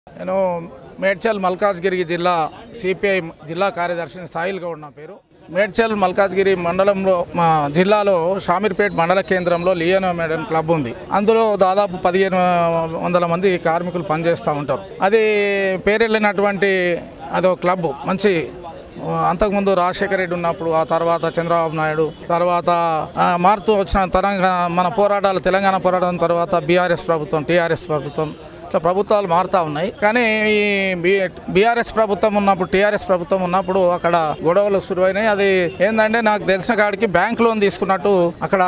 నేను మేడ్చల్ మల్కాజ్గిరి జిల్లా సిపిఐ జిల్లా కార్యదర్శిని సాయిల్ గౌడ్ నా పేరు మేడ్చల్ మల్కాజ్గిరి మండలంలో మా జిల్లాలో షామీర్పేట్ మండల కేంద్రంలో లియోనో మేడన్ క్లబ్ ఉంది అందులో దాదాపు పదిహేను వందల మంది కార్మికులు పనిచేస్తూ ఉంటారు అది పేరెళ్ళినటువంటి అదో క్లబ్ మంచి అంతకుముందు రాజశేఖర రెడ్డి ఉన్నప్పుడు ఆ తర్వాత చంద్రబాబు నాయుడు తర్వాత ఆ, మారుతూ వచ్చిన తెలంగాణ మన పోరాటాలు తెలంగాణ పోరాటం తర్వాత బీఆర్ఎస్ ప్రభుత్వం టీఆర్ఎస్ ప్రభుత్వం ఇట్లా ప్రభుత్వాలు మారుతూ ఉన్నాయి కానీ ఈ బి బీఆర్ఎస్ ప్రభుత్వం ఉన్నప్పుడు టీఆర్ఎస్ ప్రభుత్వం ఉన్నప్పుడు అక్కడ గొడవలు శురువైనాయి అది ఏంటంటే నాకు తెలిసిన కాడికి బ్యాంక్ లోన్ తీసుకున్నట్టు అక్కడ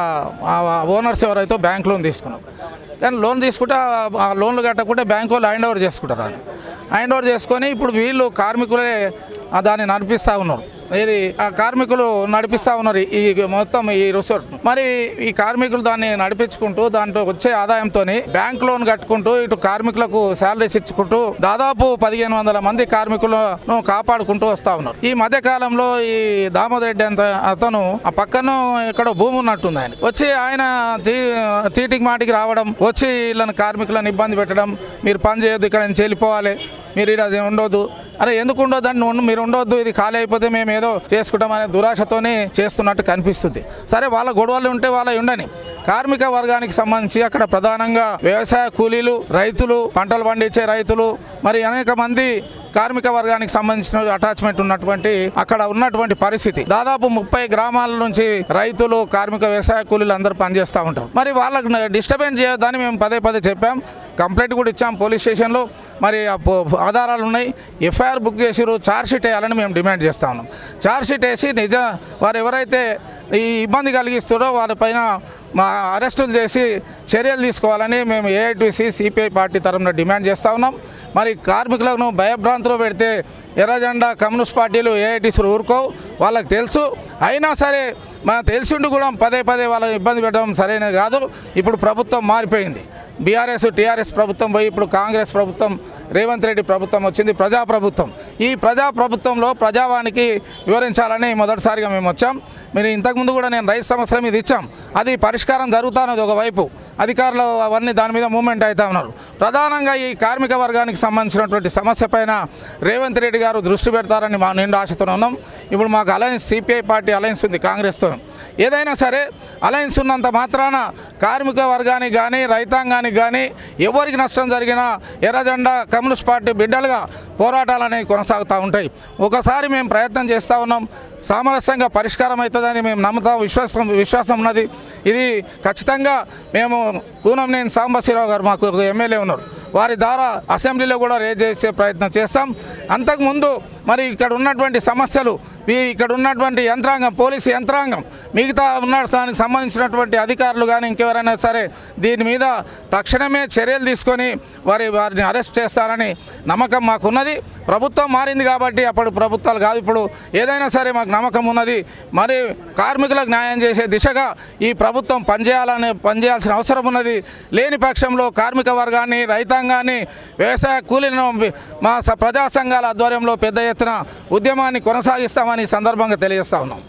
ఓనర్స్ ఎవరైతే బ్యాంక్ లోన్ తీసుకున్నారు కానీ లోన్ తీసుకుంటే ఆ- ఆ లోన్లు కట్టకుంటే బ్యాంకు వాళ్ళు హ్యాండ్ ఓవర్ చేసుకుంటారు అది హ్యాండ్ ఓవర్ చేసుకొని ఇప్పుడు వీళ్ళు కార్మికులే ఆ దాన్ని నడిపిస్తూ ఉన్నారు ఇది ఆ కార్మికులు నడిపిస్తూ ఉన్నారు ఈ మొత్తం ఈ రిసార్ట్ మరి ఈ కార్మికులు దాన్ని నడిపించుకుంటూ దాంట్లో వచ్చే ఆదాయంతో బ్యాంక్ లోన్ కట్టుకుంటూ ఇటు కార్మికులకు శాలరీస్ ఇచ్చుకుంటూ దాదాపు పదిహేను వందల మంది కార్మికులను కాపాడుకుంటూ వస్తూ ఉన్నారు ఈ మధ్య కాలంలో ఈ దామోదర్ రెడ్డి అంత అతను ఆ పక్కన ఎక్కడో భూమి ఉన్నట్టుంది ఆయన వచ్చి ఆయన చీ- చీటికి మాటికి రావడం వచ్చి వీళ్ళని కార్మికులను ఇబ్బంది పెట్టడం మీరు పని చేయొద్దు ఇక్కడ నుంచి వెళ్ళిపోవాలి మీరు ఇక్కడ ఉండొద్దు అరే ఎందుకు ఉండొద్దు అని నువ్వు- మీరు ఉండొద్దు ఇది ఖాళీ అయిపోతే మేము ఏదో చేసుకుంటామనే దురాశతోనే చేస్తున్నట్టు కనిపిస్తుంది సరే వాళ్ళ గొడవలు ఉంటే వాళ్ళ ఉండని కార్మిక వర్గానికి సంబంధించి అక్కడ ప్రధానంగా వ్యవసాయ కూలీలు రైతులు పంటలు పండించే రైతులు మరి అనేక మంది కార్మిక వర్గానికి సంబంధించిన అటాచ్మెంట్ ఉన్నటువంటి అక్కడ ఉన్నటువంటి పరిస్థితి దాదాపు ముప్పై గ్రామాల నుంచి రైతులు కార్మిక వ్యవసాయ కూలీలు అందరూ పనిచేస్తూ ఉంటారు మరి వాళ్ళకు డిస్టర్బెన్స్ చేయొద్దని మేము పదే పదే చెప్పాం కంప్లైంట్ కూడా ఇచ్చాం పోలీస్ స్టేషన్లో మరి ఆ పో- ఆధారాలు ఉన్నాయి ఎఫ్ఐఆర్ బుక్ చేసిరు ఛార్జ్ షీట్ వేయాలని మేము డిమాండ్ చేస్తా ఉన్నాం ఛార్జ్ షీట్ వేసి నిజ వారు ఎవరైతే ఈ ఇబ్బంది కలిగిస్తారో వారిపైన మా అరెస్టులు చేసి చర్యలు తీసుకోవాలని మేము ఏఐటీసీ సిపిఐ పార్టీ తరఫున డిమాండ్ చేస్తూ ఉన్నాం మరి కార్మికులను భయభ్రాంతిలో పెడితే ఎర్రజెండా కమ్యూనిస్ట్ పార్టీలు ఏఐటీసీలు ఊరుకోవు వాళ్ళకి తెలుసు అయినా సరే మా తెలిసిండు కూడా పదే పదే వాళ్ళని ఇబ్బంది పెట్టడం సరైనది కాదు ఇప్పుడు ప్రభుత్వం మారిపోయింది బీఆర్ఎస్ టీఆర్ఎస్ ప్రభుత్వం పోయి ఇప్పుడు కాంగ్రెస్ ప్రభుత్వం రేవంత్ రెడ్డి ప్రభుత్వం వచ్చింది ప్రజాప్రభుత్వం ఈ ప్రజాప్రభుత్వంలో ప్రజావానికి వివరించాలని మొదటిసారిగా మేము వచ్చాం మీరు ఇంతకుముందు కూడా నేను రైతు సమస్యల మీద ఇచ్చాం అది పరిష్కారం జరుగుతున్నది ఒకవైపు అధికారులు అవన్నీ దాని మీద మూమెంట్ అవుతా ఉన్నారు ప్రధానంగా ఈ కార్మిక వర్గానికి సంబంధించినటువంటి సమస్య పైన రేవంత్ రెడ్డి గారు దృష్టి పెడతారని మా నిండు ఆశతో ఉన్నాం ఇప్పుడు మాకు అలయన్స్ సిపిఐ పార్టీ అలయన్స్ ఉంది కాంగ్రెస్తో ఏదైనా సరే అలయన్స్ ఉన్నంత మాత్రాన కార్మిక వర్గానికి కానీ రైతాంగానికి కానీ ఎవరికి నష్టం జరిగినా ఎర్రజెండా కమ్యూనిస్ట్ పార్టీ బిడ్డలుగా పోరాటాలు అనేవి కొనసాగుతూ ఉంటాయి ఒకసారి మేము ప్రయత్నం చేస్తూ ఉన్నాం సామరస్యంగా పరిష్కారం అవుతుందని మేము నమ్ముతాం విశ్వాసం విశ్వాసం ఉన్నది ఇది ఖచ్చితంగా మేము కూనంనేని సాంబశివరావు గారు మాకు ఒక ఎమ్మెల్యే ఉన్నారు వారి ద్వారా అసెంబ్లీలో కూడా రేజ్ చేసే ప్రయత్నం చేస్తాం అంతకుముందు మరి ఇక్కడ ఉన్నటువంటి సమస్యలు ఈ ఇక్కడ ఉన్నటువంటి యంత్రాంగం పోలీసు యంత్రాంగం మిగతా ఉన్న దానికి సంబంధించినటువంటి అధికారులు కానీ ఇంకెవరైనా సరే దీని మీద తక్షణమే చర్యలు తీసుకొని వారి వారిని అరెస్ట్ చేస్తారని నమ్మకం మాకున్నది ప్రభుత్వం మారింది కాబట్టి అప్పుడు ప్రభుత్వాలు కాదు ఇప్పుడు ఏదైనా సరే మాకు నమ్మకం ఉన్నది మరి కార్మికులకు న్యాయం చేసే దిశగా ఈ ప్రభుత్వం పనిచేయాలని పనిచేయాల్సిన అవసరం ఉన్నది లేని పక్షంలో కార్మిక వర్గాన్ని రైతాంగాన్ని వ్యవసాయ కూలీలను మా స- ప్రజా సంఘాల ఆధ్వర్యంలో పెద్ద ఎత్తున ఉద్యమాన్ని కొనసాగిస్తామని ఈ సందర్భంగా తెలియజేస్తా ఉన్నాం